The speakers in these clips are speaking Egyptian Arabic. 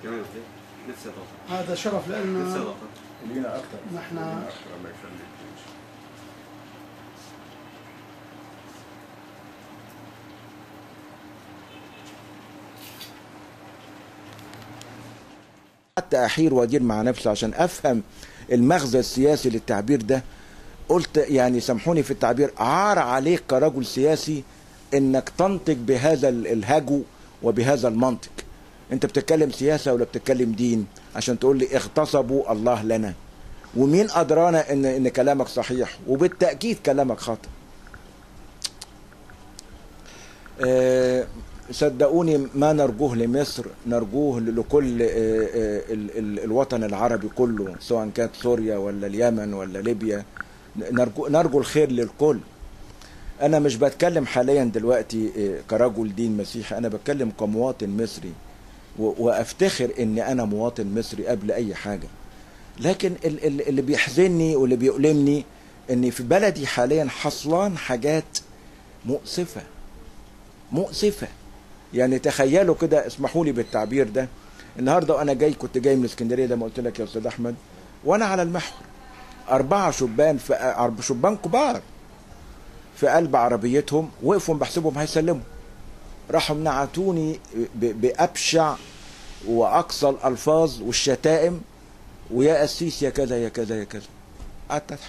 كمان ايه نفسي اضافه هذا شرف نفسي لأن اضافه لينا اكتر نحن- لينا اكتر الله يخليك حتى احير وادير مع نفسي عشان افهم المغزى السياسي للتعبير ده قلت يعني سامحوني في التعبير عار عليك كرجل سياسي انك تنطق بهذا ال- الهجو وبهذا المنطق انت بتتكلم سياسه ولا بتتكلم دين عشان تقول لي اغتصبوا الله لنا ومين ادرانا ان ان كلامك صحيح وبالتاكيد كلامك خاطئ آه، صدقوني ما نرجوه لمصر نرجوه لكل آه، آه، ال- ال- الوطن العربي كله سواء كانت سوريا ولا اليمن ولا ليبيا نرجو, نرجو الخير للكل انا مش بتكلم حاليا دلوقتي آه، كرجل دين مسيحي انا بتكلم كمواطن مصري و- وافتخر اني انا مواطن مصري قبل اي حاجه لكن ال- ال- اللي بيحزنني واللي بيؤلمني ان في بلدي حاليا حصلان حاجات مؤسفه مؤسفه يعني تخيلوا كده اسمحوا لي بالتعبير ده النهارده وانا جاي كنت جاي من اسكندريه زي ما قلت لك يا استاذ احمد وانا على المحور اربعه شبان في أربع شبان كبار في قلب عربيتهم وقفوا بحسبهم هيسلموا راحوا منعتوني ب- بابشع واقصى الالفاظ والشتائم ويا قسيس يا كذا يا كذا يا كذا قعدت اضحك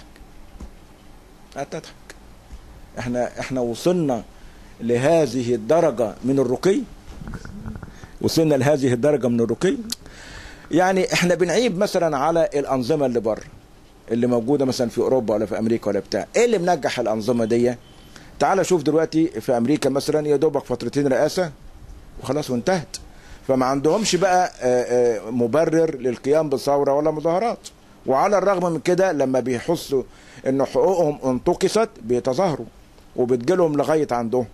قعدت اضحك احنا احنا وصلنا لهذه الدرجة من الرقي وصلنا لهذه الدرجة من الرقي يعني احنا بنعيب مثلا على الأنظمة اللي بره اللي موجودة مثلا في أوروبا ولا في أمريكا ولا بتاع ايه اللي منجح الأنظمة دي تعال شوف دلوقتي في أمريكا مثلا يا دوبك فترتين رئاسة وخلاص وانتهت فما عندهمش بقى آه، آه، مبرر للقيام بثورة ولا مظاهرات وعلى الرغم من كده لما بيحسوا ان حقوقهم انتقصت بيتظاهروا وبتجيلهم لغاية عندهم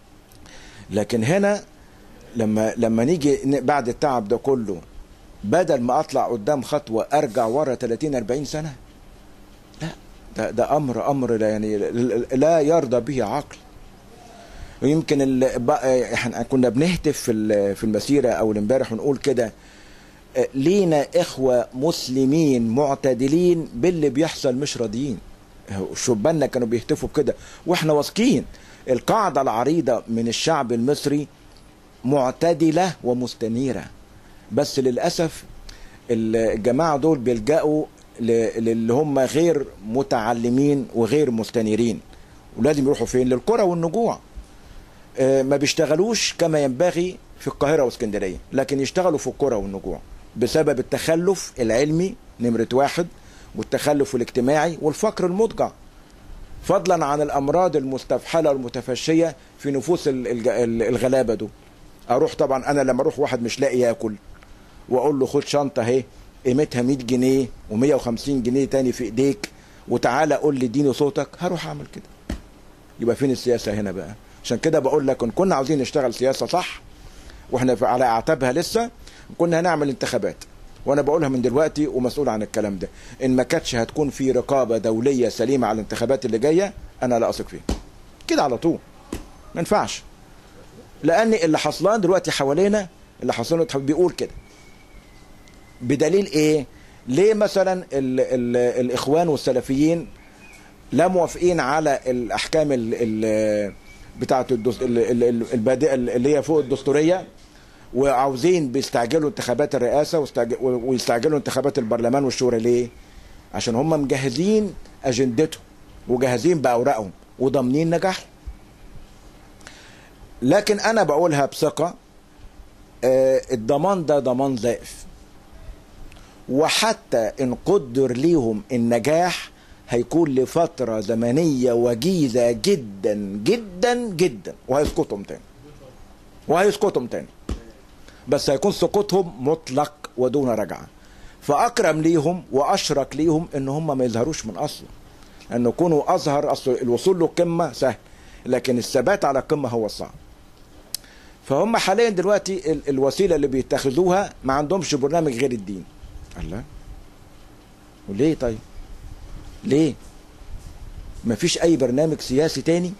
لكن هنا لما لما نيجي ن- بعد التعب ده كله بدل ما اطلع قدام خطوه ارجع ورا 30 40 سنه لا ده ده امر امر لا يعني لا يرضى به عقل ويمكن ال- بقى- احنا كنا بنهتف في ال- في المسيره اول امبارح ونقول كده آه، لينا اخوه مسلمين معتدلين باللي بيحصل مش راضيين شباننا كانوا بيهتفوا بكده واحنا واثقين القاعده العريضه من الشعب المصري معتدله ومستنيره بس للاسف الجماعه دول بيلجأوا ل- للي هم غير متعلمين وغير مستنيرين ولازم يروحوا فين للقرى والنجوع آه، ما بيشتغلوش كما ينبغي في القاهرة واسكندرية لكن يشتغلوا في القرى والنجوع بسبب التخلف العلمي نمرة واحد والتخلف الاجتماعي والفقر المضجع فضلا عن الأمراض المستفحلة والمتفشية في نفوس ال- الج- ال- الغلابة دول أروح طبعا أنا لما أروح واحد مش لاقي ياكل وأقول له خد شنطة أهي قيمتها 100 جنيه و150 جنيه تاني في إيديك وتعالى قول لي اديني صوتك هروح أعمل كده يبقى فين السياسه هنا بقى عشان كده بقول لك ان كنا عاوزين نشتغل سياسه صح واحنا في- على اعتابها لسه كنا هنعمل انتخابات وانا بقولها من دلوقتي ومسؤول عن الكلام ده ان ما كانتش هتكون في رقابه دوليه سليمه على الانتخابات اللي جايه انا لا اثق فيها كده على طول ما ينفعش لان اللي حصلان دلوقتي حوالينا اللي حصلان بيقول كده بدليل ايه ليه مثلا ال ال الاخوان والسلفيين لا موافقين على الاحكام ال ال بتاعه الدس- ال- ال- ال- البادئه اللي هي فوق الدستوريه وعاوزين بيستعجلوا انتخابات الرئاسه واستعج- ويستعجلوا انتخابات البرلمان والشورى ليه؟ عشان هم مجهزين اجندتهم وجاهزين باوراقهم وضامنين نجاحهم. لكن انا بقولها بثقه آه، الضمان ده ضمان زائف. وحتى ان قدر ليهم النجاح هيكون لفترة زمنية وجيزة جدا جدا جدا وهيسقطهم تاني وهيسقطهم تاني بس هيكون سقوطهم مطلق ودون رجعة فأكرم ليهم وأشرك ليهم إن هم ما يظهروش من أصله أن يكونوا أظهر أصل الوصول للقمة سهل لكن الثبات على القمة هو الصعب فهم حاليا دلوقتي ال- الوسيلة اللي بيتخذوها ما عندهمش برنامج غير الدين الله وليه طيب ليه ما فيش اي برنامج سياسي تاني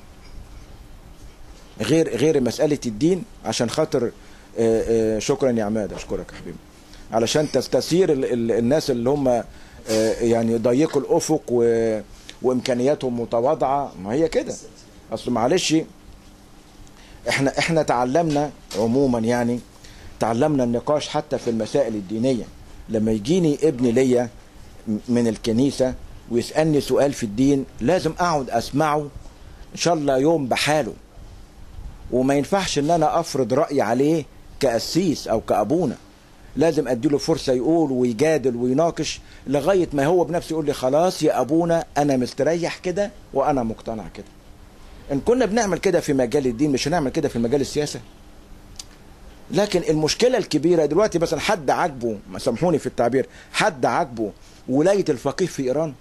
غير غير مسألة الدين عشان خاطر آه، آه، شكرا يا عماد اشكرك يا حبيبي علشان تستثير ال- ال- الناس اللي هم آه، يعني ضيقوا الافق و... وامكانياتهم متواضعه ما هي كده اصل معلش احنا احنا تعلمنا عموما يعني تعلمنا النقاش حتى في المسائل الدينيه لما يجيني ابني ليا م- من الكنيسه ويسالني سؤال في الدين لازم اقعد اسمعه ان شاء الله يوم بحاله وما ينفعش ان انا افرض رايي عليه كاسيس او كابونا لازم اديله فرصه يقول ويجادل ويناقش لغايه ما هو بنفسه يقول لي خلاص يا ابونا انا مستريح كده وانا مقتنع كده ان كنا بنعمل كده في مجال الدين مش هنعمل كده في مجال السياسه لكن المشكله الكبيره دلوقتي مثلا حد عاجبه سامحوني في التعبير حد عاجبه ولايه الفقيه في ايران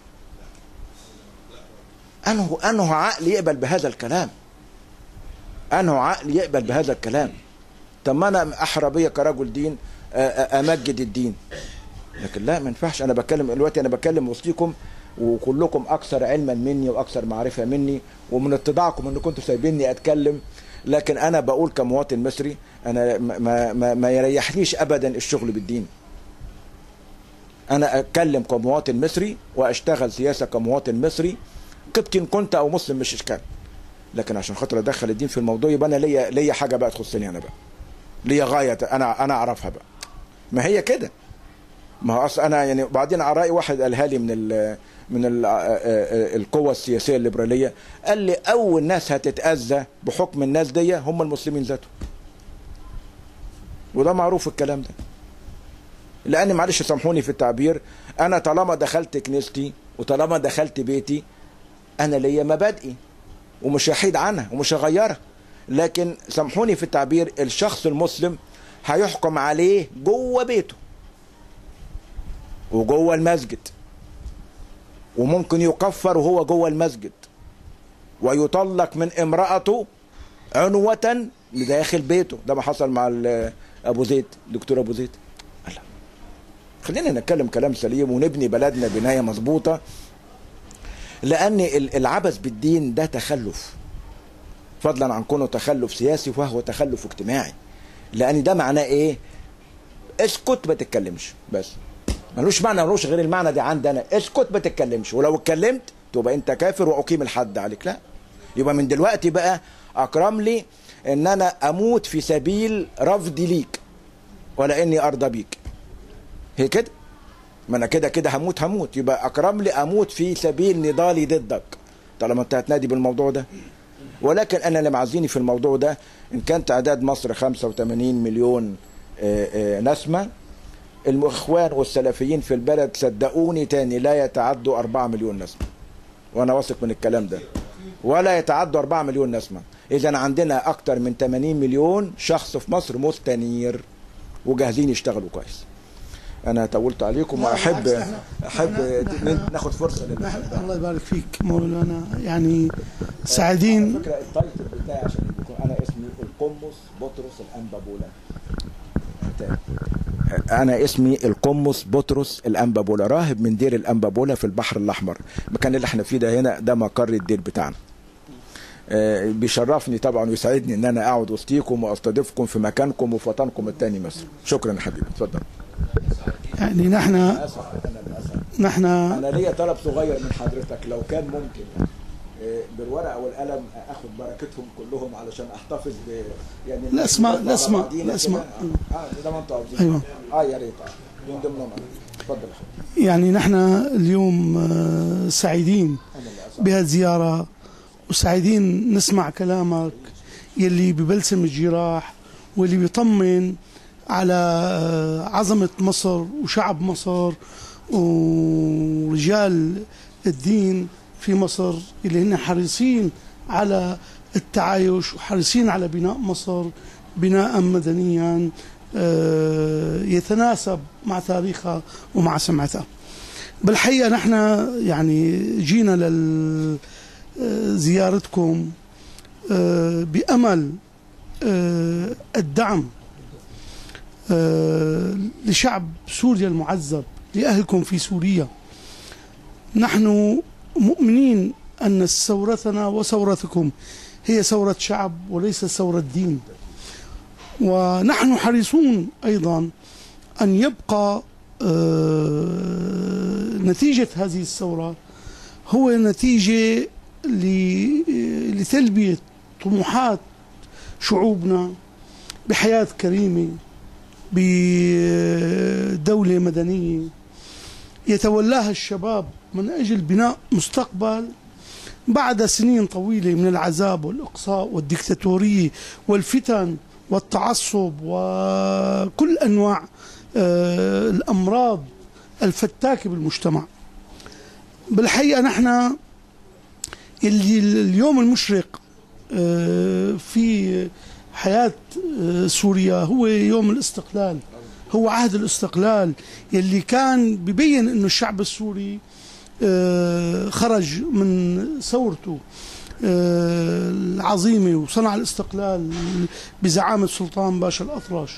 انه انه عقل يقبل بهذا الكلام انه عقل يقبل بهذا الكلام طب ما انا احرى بيا كرجل دين أ- أ- امجد الدين لكن لا ما ينفعش انا بتكلم دلوقتي انا بتكلم وسطيكم وكلكم اكثر علما مني واكثر معرفه مني ومن اتضاعكم ان كنتوا سايبيني اتكلم لكن انا بقول كمواطن مصري انا ما, ما, ما, ما يريحنيش ابدا الشغل بالدين انا اتكلم كمواطن مصري واشتغل سياسه كمواطن مصري قبطي ان كنت او مسلم مش اشكال لكن عشان خاطر ادخل الدين في الموضوع يبقى انا ليا ليا حاجه بقى تخصني انا بقى ليا غايه انا انا اعرفها بقى ما هي كده ما هو اصل انا يعني بعدين على راي واحد قالها لي من ال من ال القوى السياسيه الليبراليه قال لي اول ناس هتتاذى بحكم الناس دي هم المسلمين ذاتهم وده معروف الكلام ده لان معلش سامحوني في التعبير انا طالما دخلت كنيستي وطالما دخلت بيتي انا ليا مبادئي ومش هحيد عنها ومش هغيرها لكن سامحوني في التعبير الشخص المسلم هيحكم عليه جوه بيته وجوه المسجد وممكن يكفر وهو جوه المسجد ويطلق من امرأته عنوة لداخل بيته ده ما حصل مع ال- ابو زيد دكتور ابو زيد الله. خلينا نتكلم كلام سليم ونبني بلدنا بنايه مظبوطه لان ال- العبث بالدين ده تخلف فضلا عن كونه تخلف سياسي وهو تخلف اجتماعي لان ده معناه ايه اسكت ما تتكلمش بس ملوش معنى ملوش غير المعنى ده عندي انا اسكت ما تتكلمش ولو اتكلمت تبقى انت كافر واقيم الحد عليك لا يبقى من دلوقتي بقى اكرم لي ان انا اموت في سبيل رفضي ليك ولا اني ارضى بيك هي كده ما انا كده كده هموت هموت يبقى اكرم لي اموت في سبيل نضالي ضدك طالما انت هتنادي بالموضوع ده ولكن انا اللي معزيني في الموضوع ده ان كان تعداد مصر 85 مليون آه، آه، نسمه الاخوان والسلفيين في البلد صدقوني تاني لا يتعدوا 4 مليون نسمه وانا واثق من الكلام ده ولا يتعدوا 4 مليون نسمه اذا عندنا اكتر من 80 مليون شخص في مصر مستنير وجاهزين يشتغلوا كويس انا طولت عليكم لا، واحب بالعكس، إحنا- احب إحنا- إحنا- ناخد فرصه لل نحن الله يبارك فيك مولانا يعني سعيدين على فكره التايتل بتاعي عشان يكون انا اسمي القمص بطرس الانبابولا انا اسمي القمص بطرس الانبابولا راهب من دير الانبابولا في البحر الاحمر المكان اللي احنا فيه ده هنا ده مقر الدير بتاعنا آه، بيشرفني طبعا ويسعدني ان انا اقعد وسطيكم واستضيفكم في مكانكم وفي وطنكم الثاني مصر شكرا يا حبيبي اتفضل يعني نحن اسف انا للاسف نحن انا ليا طلب صغير من حضرتك لو كان ممكن آه، بالورقه والقلم اخد بركتهم كلهم علشان احتفظ ب يعني لا اسمع- لا مع اسمع- بعضينا لا اسمع. كده. اه آه، ده ما انتوا عاوزين أيوة. اه يا ريت آه. من ضمنهم أنا. اتفضل يا حبيبي يعني نحن اليوم آه، سعيدين انا اللي اسف بهالزيارة وسعيدين نسمع كلامك يلي ببلسم الجراح واللي بيطمن على آه، عظمة مصر وشعب مصر ورجال الدين في مصر اللي هن حريصين على التعايش وحريصين على بناء مصر بناء مدنيا آه، يتناسب مع تاريخها ومع سمعتها بالحقيقة نحن يعني جينا لل زيارتكم آه، بأمل آه، الدعم آه، لشعب سوريا المعذب لأهلكم في سوريا نحن مؤمنين أن ثورتنا وثورتكم هي ثورة شعب وليس ثورة دين ونحن حريصون أيضا أن يبقى آه، نتيجة هذه الثورة هو نتيجة ل- لتلبية طموحات شعوبنا بحياة كريمة بدولة مدنية يتولاها الشباب من أجل بناء مستقبل بعد سنين طويلة من العذاب والإقصاء والديكتاتورية والفتن والتعصب وكل أنواع آه، الأمراض الفتاكة بالمجتمع بالحقيقة نحن اللي اليوم المشرق آه، في حياة آه، سوريا هو يوم الاستقلال هو عهد الاستقلال يلي كان ببين انه الشعب السوري آه، خرج من ثورته آه، العظيمة وصنع الاستقلال بزعامة سلطان باشا الأطرش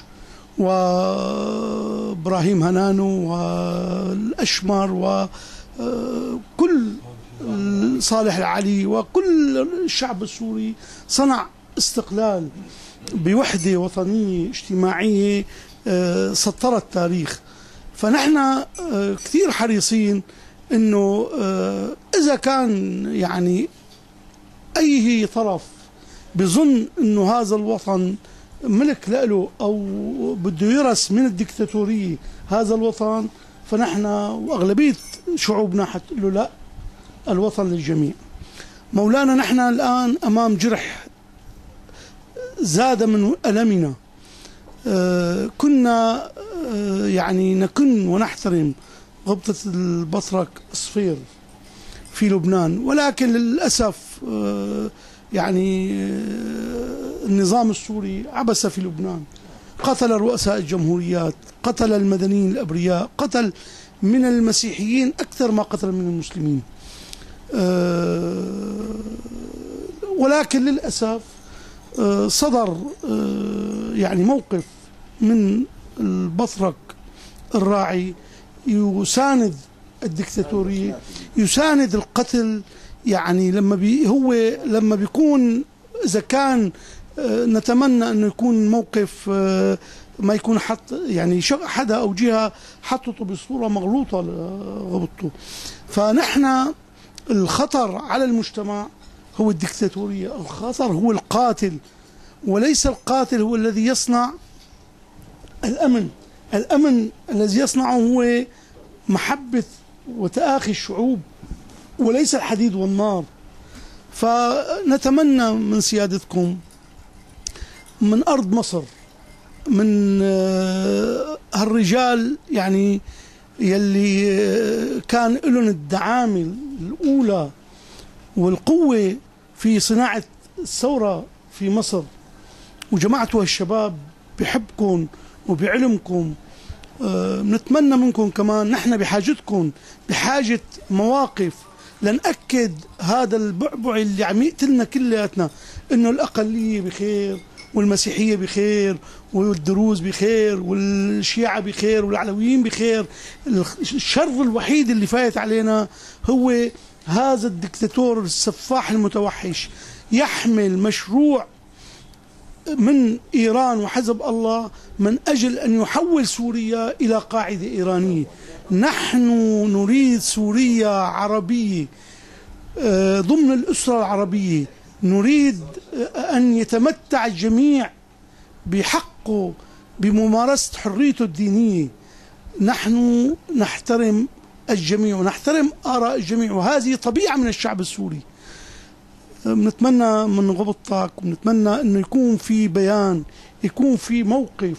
وإبراهيم هنانو والأشمر وكل صالح العلي وكل الشعب السوري صنع استقلال بوحدة وطنية اجتماعية آه، سطرت تاريخ فنحن آه، كثير حريصين انه آه، اذا كان يعني اي طرف بظن انه هذا الوطن ملك له او بده يرث من الدكتاتوريه هذا الوطن فنحن واغلبيه شعوبنا حتقول له لا الوطن للجميع مولانا نحن الان امام جرح زاد من المنا آه، كنا آه، يعني نكن ونحترم غبطة البطرك صفير في لبنان ولكن للأسف آه، يعني آه، النظام السوري عبث في لبنان قتل رؤساء الجمهوريات قتل المدنيين الأبرياء قتل من المسيحيين أكثر ما قتل من المسلمين آه، ولكن للأسف آه، صدر آه، يعني موقف من البطرك الراعي يساند الدكتاتورية يساند القتل يعني لما بي هو لما بيكون إذا كان آه، نتمنى أنه يكون موقف آه، ما يكون حط يعني شغ- حدا أو جهة حطته بصورة مغلوطة لغبطته فنحن الخطر على المجتمع هو الدكتاتورية الخطر هو القاتل وليس القاتل هو الذي يصنع الأمن الأمن الذي يصنعه هو محبة وتآخي الشعوب وليس الحديد والنار فنتمنى من سيادتكم من أرض مصر من آه، هالرجال يعني يلي آه، كان لهم الدعامة الأولى والقوة في صناعة الثورة في مصر وجماعة الشباب بحبكم وبعلمكم آه، بنتمنى منكم كمان نحن بحاجتكم بحاجة مواقف لنأكد هذا البعبع اللي عم يقتلنا كلياتنا انه الأقلية بخير والمسيحية بخير والدروز بخير والشيعة بخير والعلويين بخير الشر الوحيد اللي فايت علينا هو هذا الدكتاتور السفاح المتوحش يحمل مشروع من ايران وحزب الله من اجل ان يحول سوريا الى قاعده ايرانيه نحن نريد سوريا عربيه آه، ضمن الاسره العربيه نريد آه، ان يتمتع الجميع بحقه بممارسه حريته الدينيه نحن نحترم الجميع ونحترم اراء الجميع وهذه طبيعه من الشعب السوري بنتمنى من غبطتك ونتمنى انه يكون في بيان يكون في موقف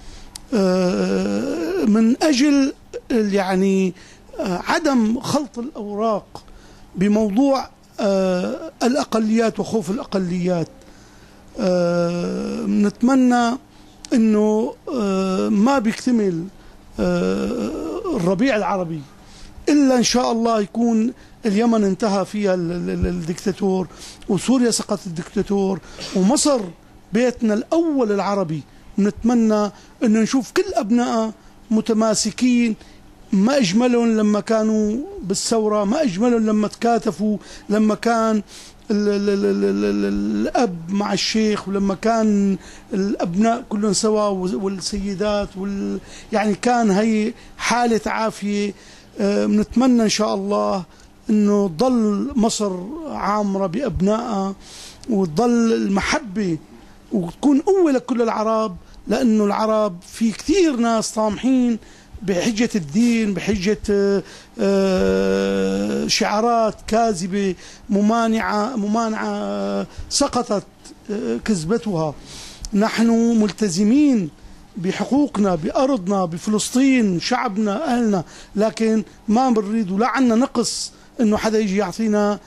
آه، من اجل يعني آه، عدم خلط الاوراق بموضوع آه، الاقليات وخوف الاقليات آه، نتمنى انه آه، ما بيكتمل آه، الربيع العربي الا ان شاء الله يكون اليمن انتهى فيها ال- ال- ال- الدكتاتور وسوريا سقط الدكتاتور ومصر بيتنا الاول العربي نتمنى انه نشوف كل ابنائها متماسكين ما اجملهم لما كانوا بالثوره ما اجملهم لما تكاتفوا لما كان ال ال ال ال ال ال الاب مع الشيخ ولما كان الابناء كلهم سوا والسيدات وال يعني كان هي حاله عافيه آه، بنتمنى ان شاء الله انه تضل مصر عامره بابنائها وتضل المحبه وتكون قوه لكل العرب لانه العرب في كثير ناس طامحين بحجة الدين بحجة آه، آه، شعارات كاذبة ممانعة ممانعة آه، سقطت كذبتها نحن ملتزمين بحقوقنا بأرضنا بفلسطين شعبنا أهلنا لكن ما بنريد ولا عنا نقص انه حدا يجي يعطينا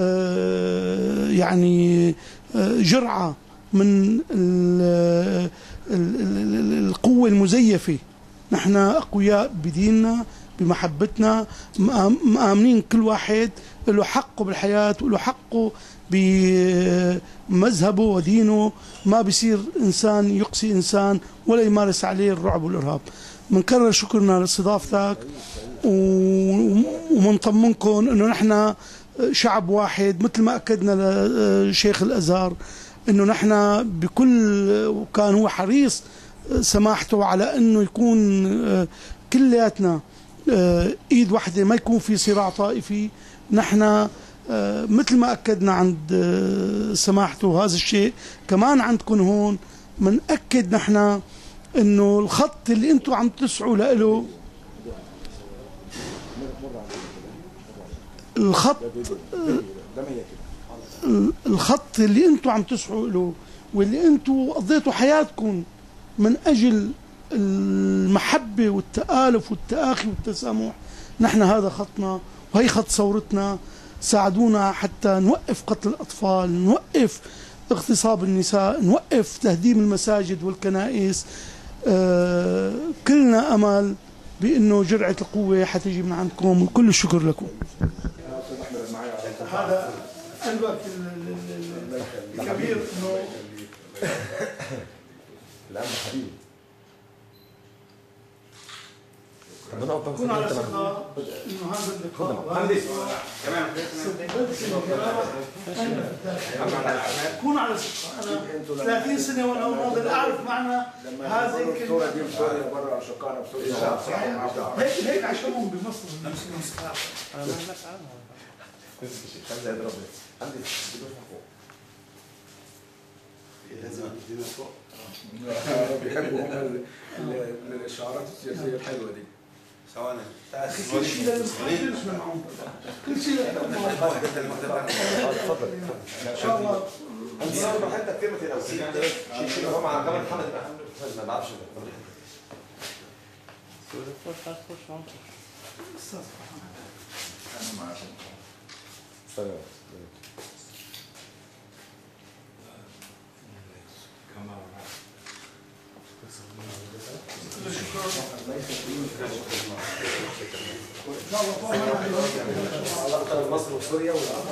يعني جرعة من القوة المزيفة نحن أقوياء بديننا بمحبتنا مآمنين كل واحد له حقه بالحياة وله حقه بمذهبه ودينه ما بيصير إنسان يقصي إنسان ولا يمارس عليه الرعب والإرهاب منكرر شكرنا لاستضافتك ومنطمنكم انه نحن شعب واحد مثل ما اكدنا لشيخ الازهر انه نحن بكل وكان هو حريص سماحته على انه يكون آه، كلياتنا آه، ايد واحده ما يكون في صراع طائفي نحن آه، مثل ما اكدنا عند سماحته هذا الشيء كمان عندكم هون بنأكد نحن انه الخط اللي انتم عم تسعوا له الخط الخط اللي انتم عم تسعوا له واللي انتم قضيتوا حياتكم من أجل المحبة والتآلف والتآخي والتسامح نحن هذا خطنا وهي خط ثورتنا ساعدونا حتى نوقف قتل الأطفال نوقف اغتصاب النساء نوقف تهديم المساجد والكنائس آه كلنا أمل بأنه جرعة القوة حتيجي من عندكم وكل الشكر لكم هذا قلبك الكبير انه العم حبيبي كون على ثقة انه هذا اللقاء كمان كون على ثقة انا 30 سنة وانا اناضل اعرف معنى هذه الصورة دي بسوريا برا اشقائنا بسوريا هيك هيك عشانهم بمصر انا ما عنها خلي يضربني عندي لازم تدينا فوق بيحبوا هم الشعارات السياسيه الحلوه دي ثواني كل شيء كل شيء تفضل ان شاء الله هنصور حتى كلمه الاوسيل شيء شيء هو مع كمان محمد ما بعرفش سلام مصر وسوريا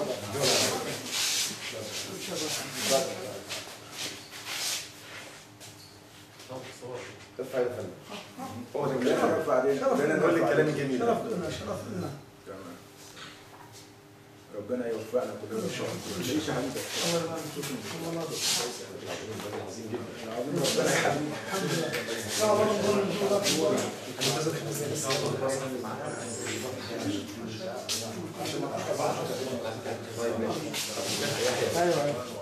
هو ده كلام بعدين بدنا نقول لك كلام جميل شرف لنا شرف لنا ربنا يوفقنا كلنا ان شاء الله شيء حبيبي الله يبارك ربنا يحميك ايوه